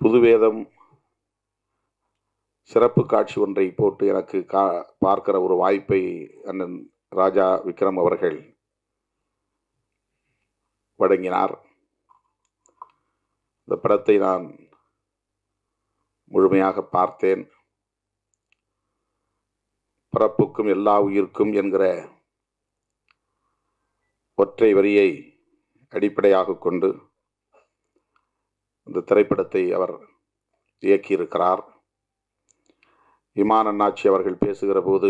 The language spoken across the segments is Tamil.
புதுவேதம் சிறப்பு காட்சி ஒன்றை போட்டு எனக்கு கா பார்க்கிற ஒரு வாய்ப்பை அண்ணன் ராஜா விக்ரம் அவர்கள் வழங்கினார் இந்த படத்தை நான் முழுமையாக பார்த்தேன் பிறப்புக்கும் எல்லா உயிர்க்கும் என்கிற ஒற்றை வரியை அடிப்படையாக கொண்டு இந்த திரைப்படத்தை அவர் இயக்கியிருக்கிறார் இமான் அண்ணாச்சி அவர்கள் பேசுகிற போது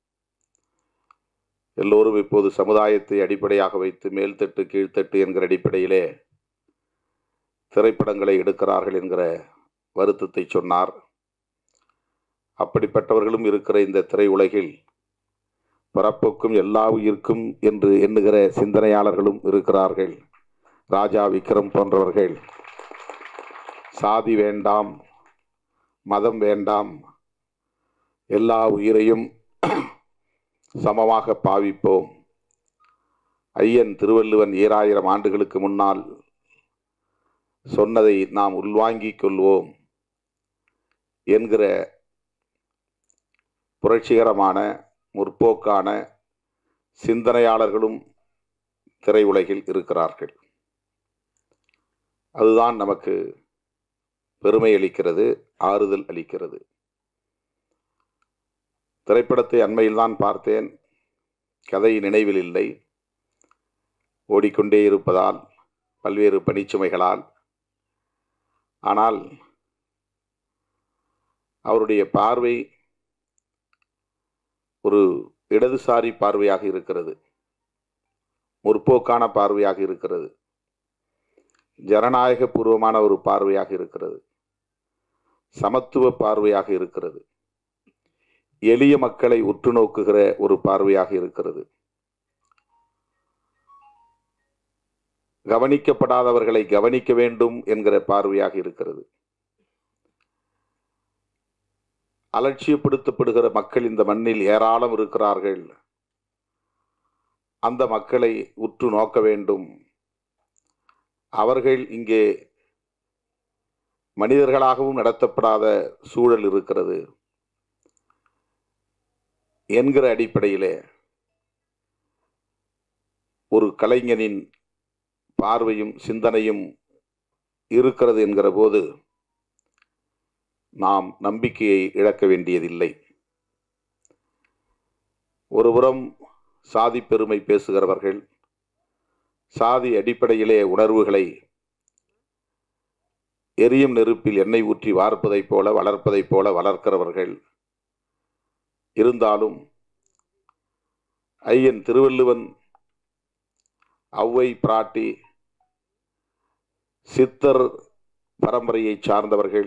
எல்லோரும் இப்போது சமுதாயத்தை அடிப்படையாக வைத்து மேல்தட்டு கீழ்த்தட்டு என்கிற அடிப்படையிலே திரைப்படங்களை எடுக்கிறார்கள் என்கிற வருத்தத்தை சொன்னார் அப்படிப்பட்டவர்களும் இருக்கிற இந்த திரையுலகில் பிறப்புக்கும் எல்லா உயிர்க்கும் என்று எண்ணுகிற சிந்தனையாளர்களும் இருக்கிறார்கள் ராஜா விக்ரம் போன்றவர்கள் சாதி வேண்டாம் மதம் வேண்டாம் எல்லா உயிரையும் சமமாக பாவிப்போம் ஐயன் திருவள்ளுவன் ஏழாயிரம் ஆண்டுகளுக்கு முன்னால் சொன்னதை நாம் உள்வாங்கிக் கொள்வோம் என்கிற புரட்சிகரமான முற்போக்கான சிந்தனையாளர்களும் திரையுலகில் இருக்கிறார்கள் அதுதான் நமக்கு பெருமை அளிக்கிறது ஆறுதல் அளிக்கிறது திரைப்படத்தை அண்மையில்தான் பார்த்தேன் கதை நினைவில் இல்லை ஓடிக்கொண்டே இருப்பதால் பல்வேறு பணிச்சுமைகளால் ஆனால் அவருடைய பார்வை ஒரு இடதுசாரி பார்வையாக இருக்கிறது முற்போக்கான பார்வையாக இருக்கிறது ஜனநாயக பூர்வமான ஒரு பார்வையாக இருக்கிறது சமத்துவ பார்வையாக இருக்கிறது எளிய மக்களை உற்று நோக்குகிற ஒரு பார்வையாக இருக்கிறது கவனிக்கப்படாதவர்களை கவனிக்க வேண்டும் என்கிற பார்வையாக இருக்கிறது அலட்சியப்படுத்தப்படுகிற மக்கள் இந்த மண்ணில் ஏராளம் இருக்கிறார்கள் அந்த மக்களை உற்று நோக்க வேண்டும் அவர்கள் இங்கே மனிதர்களாகவும் நடத்தப்படாத சூழல் இருக்கிறது என்கிற அடிப்படையிலே ஒரு கலைஞனின் பார்வையும் சிந்தனையும் இருக்கிறது என்கிற போது நாம் நம்பிக்கையை இழக்க வேண்டியதில்லை ஒருபுறம் சாதி பெருமை பேசுகிறவர்கள் சாதி அடிப்படையிலே உணர்வுகளை எரியும் நெருப்பில் எண்ணெய் ஊற்றி வார்ப்பதைப் போல வளர்ப்பதைப் போல வளர்க்கிறவர்கள் இருந்தாலும் ஐயன் திருவள்ளுவன் ஔவை பிராட்டி சித்தர் பரம்பரையை சார்ந்தவர்கள்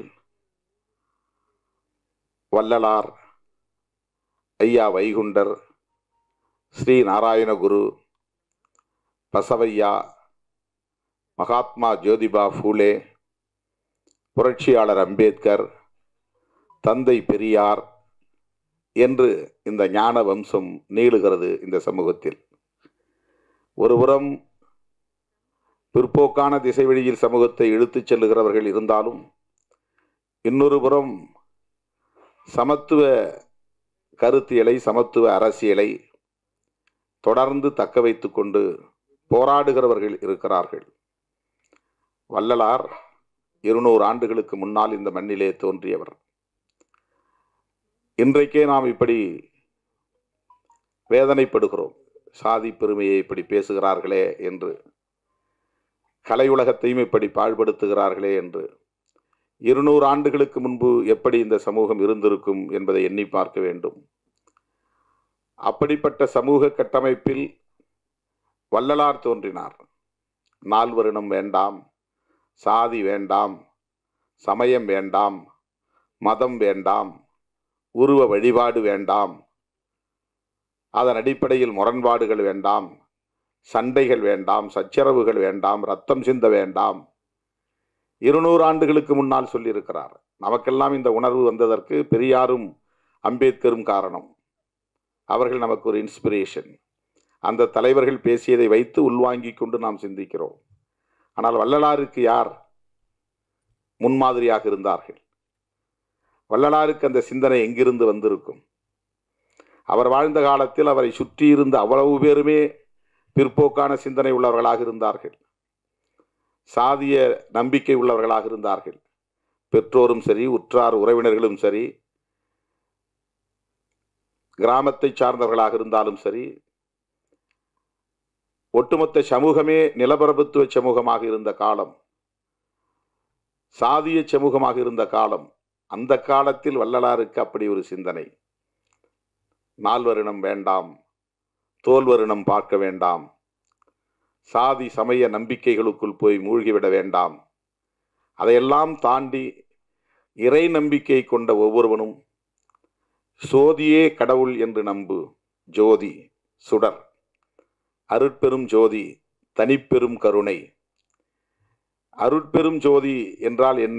வள்ளலார் ஐயா வைகுண்டர் ஸ்ரீ நாராயணகுரு பசவையா மகாத்மா ஜோதிபா ஃபூலே புரட்சியாளர் அம்பேத்கர் தந்தை பெரியார் என்று இந்த ஞான வம்சம் நீளுகிறது இந்த சமூகத்தில் ஒருபுறம் பிற்போக்கான திசை வழியில் சமூகத்தை இழுத்துச் செல்லுகிறவர்கள் இருந்தாலும் இன்னொரு புறம் சமத்துவ கருத்தியலை சமத்துவ அரசியலை தொடர்ந்து தக்க வைத்து கொண்டு போராடுகிறவர்கள் இருக்கிறார்கள் வள்ளலார் இருநூறு ஆண்டுகளுக்கு முன்னால் இந்த மண்ணிலே தோன்றியவர் இன்றைக்கே நாம் இப்படி வேதனைப்படுகிறோம் சாதி பெருமையை இப்படி பேசுகிறார்களே என்று கலையுலகத்தையும் இப்படி பாழ்படுத்துகிறார்களே என்று இருநூறு ஆண்டுகளுக்கு முன்பு எப்படி இந்த சமூகம் இருந்திருக்கும் என்பதை எண்ணி பார்க்க வேண்டும் அப்படிப்பட்ட சமூக கட்டமைப்பில் வள்ளலார் தோன்றினார் நால்வரினம் வேண்டாம் சாதி வேண்டாம் சமயம் வேண்டாம் மதம் வேண்டாம் உருவ வழிபாடு வேண்டாம் அதன் அடிப்படையில் முரண்பாடுகள் வேண்டாம் சண்டைகள் வேண்டாம் சச்சரவுகள் வேண்டாம் ரத்தம் சிந்த வேண்டாம் இருநூறு ஆண்டுகளுக்கு முன்னால் சொல்லியிருக்கிறார் நமக்கெல்லாம் இந்த உணர்வு வந்ததற்கு பெரியாரும் அம்பேத்கரும் காரணம் அவர்கள் நமக்கு ஒரு இன்ஸ்பிரேஷன் அந்த தலைவர்கள் பேசியதை வைத்து உள்வாங்கிக் கொண்டு நாம் சிந்திக்கிறோம் ஆனால் வள்ளலாருக்கு யார் முன்மாதிரியாக இருந்தார்கள் வள்ளலாருக்கு அந்த சிந்தனை எங்கிருந்து வந்திருக்கும் அவர் வாழ்ந்த காலத்தில் அவரை சுற்றி இருந்த அவ்வளவு பேருமே பிற்போக்கான சிந்தனை உள்ளவர்களாக இருந்தார்கள் சாதிய நம்பிக்கை உள்ளவர்களாக இருந்தார்கள் பெற்றோரும் சரி உற்றார் உறவினர்களும் சரி கிராமத்தை சார்ந்தவர்களாக இருந்தாலும் சரி ஒட்டுமொத்த சமூகமே நிலப்பரப்புத்துவ சமூகமாக இருந்த காலம் சாதிய சமூகமாக இருந்த காலம் அந்த காலத்தில் வள்ளலாருக்கு அப்படி ஒரு சிந்தனை நால்வரினம் வேண்டாம் தோல்வரினம் பார்க்க வேண்டாம் சாதி சமய நம்பிக்கைகளுக்குள் போய் மூழ்கிவிட வேண்டாம் அதையெல்லாம் தாண்டி இறை நம்பிக்கை கொண்ட ஒவ்வொருவனும் சோதியே கடவுள் என்று நம்பு ஜோதி சுடர் அருட்பெரும் ஜோதி தனிப்பெரும் கருணை அருட்பெரும் ஜோதி என்றால் என்ன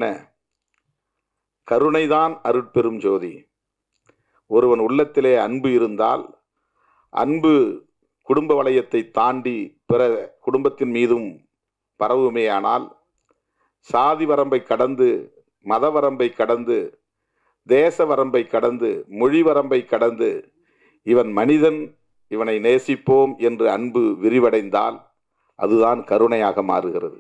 கருணைதான் அருட்பெரும் ஜோதி ஒருவன் உள்ளத்திலே அன்பு இருந்தால் அன்பு குடும்ப வளையத்தை தாண்டி பிற குடும்பத்தின் மீதும் பரவுமேயானால் சாதி வரம்பை கடந்து மத வரம்பை கடந்து தேச வரம்பை கடந்து மொழி வரம்பை கடந்து இவன் மனிதன் இவனை நேசிப்போம் என்று அன்பு விரிவடைந்தால் அதுதான் கருணையாக மாறுகிறது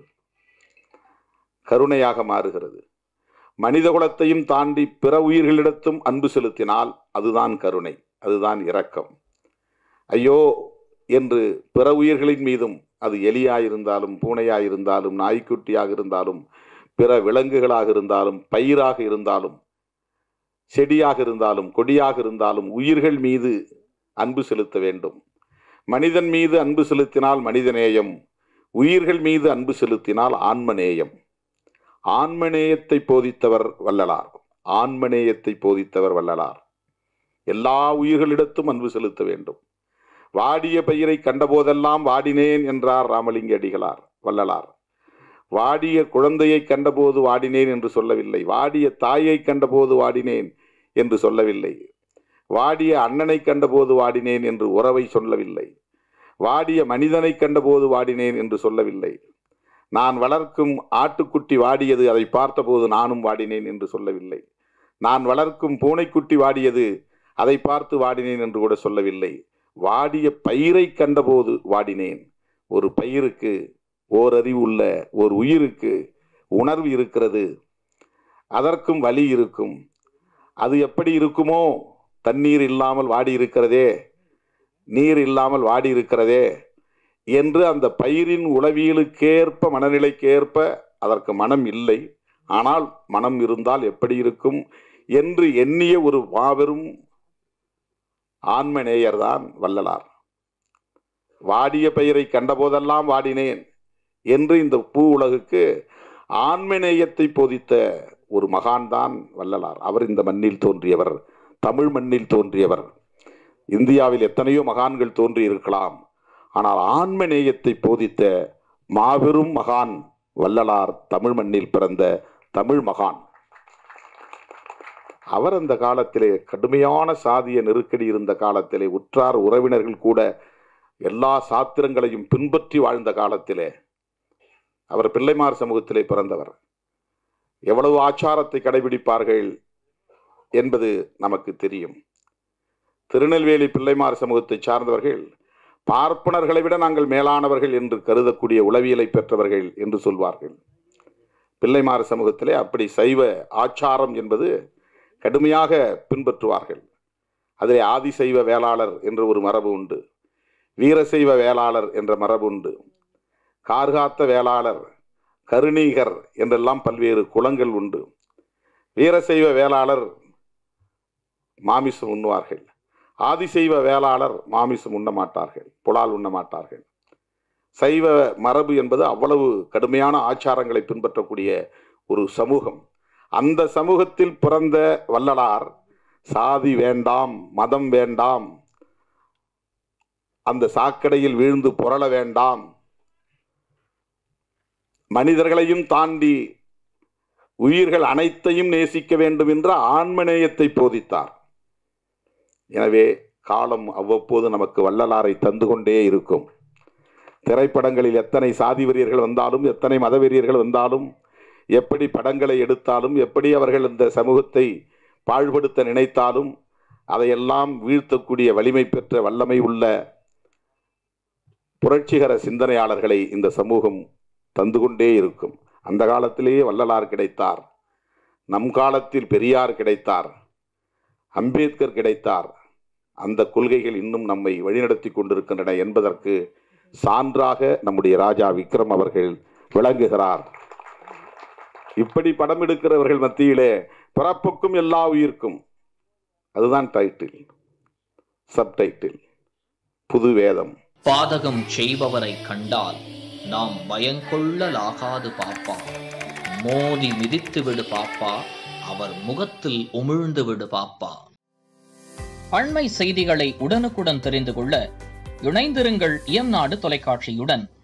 கருணையாக மாறுகிறது மனித குலத்தையும் தாண்டி பிற உயிர்களிடத்தும் அன்பு செலுத்தினால் அதுதான் கருணை அதுதான் இரக்கம் ஐயோ என்று பிற உயிர்களின் மீதும் அது எலியாயிருந்தாலும் பூனையாயிருந்தாலும் நாய்க்குட்டியாக இருந்தாலும் பிற விலங்குகளாக இருந்தாலும் பயிராக இருந்தாலும் செடியாக இருந்தாலும் கொடியாக இருந்தாலும் உயிர்கள் மீது அன்பு செலுத்த வேண்டும் மனிதன் மீது அன்பு செலுத்தினால் மனிதநேயம் உயிர்கள் மீது அன்பு செலுத்தினால் ஆன்மநேயம் ஆன்மநேயத்தை போதித்தவர் வள்ளலார் ஆன்மநேயத்தை போதித்தவர் வள்ளலார் எல்லா உயிர்களிடத்தும் அன்பு செலுத்த வேண்டும் வாடிய பயிரை கண்டபோதெல்லாம் வாடினேன் என்றார் ராமலிங்க அடிகளார் வள்ளலார் வாடிய குழந்தையை கண்டபோது வாடினேன் என்று சொல்லவில்லை வாடிய தாயை கண்டபோது வாடினேன் என்று சொல்லவில்லை வாடிய அண்ணனை கண்டபோது வாடினேன் என்று உறவை சொல்லவில்லை வாடிய மனிதனை கண்டபோது வாடினேன் என்று சொல்லவில்லை நான் வளர்க்கும் ஆட்டுக்குட்டி வாடியது அதை பார்த்தபோது நானும் வாடினேன் என்று சொல்லவில்லை நான் வளர்க்கும் பூனைக்குட்டி வாடியது அதை பார்த்து வாடினேன் என்று கூட சொல்லவில்லை வாடிய பயிரை கண்டபோது வாடினேன் ஒரு பயிருக்கு ஓரறிவு உள்ள ஒரு உயிருக்கு உணர்வு இருக்கிறது அதற்கும் வலி இருக்கும் அது எப்படி இருக்குமோ தண்ணீர் இல்லாமல் வாடி இருக்கிறதே நீர் இல்லாமல் வாடி இருக்கிறதே என்று அந்த பயிரின் உளவியலுக்கேற்ப மனநிலைக்கேற்ப அதற்கு மனம் இல்லை ஆனால் மனம் இருந்தால் எப்படி இருக்கும் என்று எண்ணிய ஒரு மாபெரும் ஆன்மநேயர்தான் வள்ளலார் வாடிய பயிரை கண்டபோதெல்லாம் வாடினேன் என்று இந்த பூ உலகுக்கு ஆன்மநேயத்தை போதித்த ஒரு மகான் தான் வள்ளலார் அவர் இந்த மண்ணில் தோன்றியவர் தமிழ் மண்ணில் தோன்றியவர் இந்தியாவில் எத்தனையோ மகான்கள் தோன்றி இருக்கலாம் ஆனால் ஆன்ம நேயத்தை போதித்த மாபெரும் மகான் வள்ளலார் தமிழ் மண்ணில் பிறந்த தமிழ் மகான் அவர் அந்த காலத்திலே கடுமையான சாதிய நெருக்கடி இருந்த காலத்திலே உற்றார் உறவினர்கள் கூட எல்லா சாத்திரங்களையும் பின்பற்றி வாழ்ந்த காலத்திலே அவர் பிள்ளைமார் சமூகத்திலே பிறந்தவர் எவ்வளவு ஆச்சாரத்தை கடைபிடிப்பார்கள் என்பது நமக்கு தெரியும் திருநெல்வேலி பிள்ளைமார் சமூகத்தை சார்ந்தவர்கள் பார்ப்பனர்களை விட நாங்கள் மேலானவர்கள் என்று கருதக்கூடிய உளவியலை பெற்றவர்கள் என்று சொல்வார்கள் பிள்ளைமார் சமூகத்திலே அப்படி சைவ ஆச்சாரம் என்பது கடுமையாக பின்பற்றுவார்கள் அதிலே ஆதிசைவ வேளாளர் என்ற ஒரு மரபு உண்டு வீரசைவ வேளாளர் என்ற மரபு உண்டு கார்காத்த வேளாளர் கருணீகர் என்றெல்லாம் பல்வேறு குலங்கள் உண்டு வீரசைவ வேளாளர் மாமிசம் உண்ணுவார்கள் ஆதிசைவ வேளாளர் மாமிசம் உண்ண மாட்டார்கள் புலால் உண்ண மாட்டார்கள் சைவ மரபு என்பது அவ்வளவு கடுமையான ஆச்சாரங்களை பின்பற்றக்கூடிய ஒரு சமூகம் அந்த சமூகத்தில் பிறந்த வள்ளலார் சாதி வேண்டாம் மதம் வேண்டாம் அந்த சாக்கடையில் வீழ்ந்து புரள வேண்டாம் மனிதர்களையும் தாண்டி உயிர்கள் அனைத்தையும் நேசிக்க வேண்டும் என்ற ஆன்மநேயத்தை போதித்தார் எனவே காலம் அவ்வப்போது நமக்கு வள்ளலாரை தந்து கொண்டே இருக்கும் திரைப்படங்களில் எத்தனை சாதி வெறியர்கள் வந்தாலும் எத்தனை மத வெறியர்கள் வந்தாலும் எப்படி படங்களை எடுத்தாலும் எப்படி அவர்கள் இந்த சமூகத்தை பாழ்படுத்த நினைத்தாலும் அதையெல்லாம் வீழ்த்தக்கூடிய வலிமை பெற்ற வல்லமை உள்ள புரட்சிகர சிந்தனையாளர்களை இந்த சமூகம் தந்து கொண்டே இருக்கும் அந்த காலத்திலேயே வள்ளலார் கிடைத்தார் நம் காலத்தில் பெரியார் கிடைத்தார் அம்பேத்கர் கிடைத்தார் அந்த கொள்கைகள் இன்னும் நம்மை வழிநடத்தி கொண்டிருக்கின்றன என்பதற்கு சான்றாக நம்முடைய ராஜா விக்ரம் அவர்கள் விளங்குகிறார் இப்படி படம் எடுக்கிறவர்கள் மத்தியிலே பிறப்புக்கும் எல்லா உயிர்க்கும் அதுதான் டைட்டில் சப்டைட்டில் புது வேதம் பாதகம் செய்பவரை கண்டால் நாம் பயங்கொள்ளலாகாது பாப்பா மோதி மிதித்து விடு பாப்பா அவர் முகத்தில் உமிழ்ந்து விடு பாப்பா அண்மை செய்திகளை உடனுக்குடன் தெரிந்து கொள்ள இணைந்திருங்கள் இயம்நாடு தொலைக்காட்சியுடன்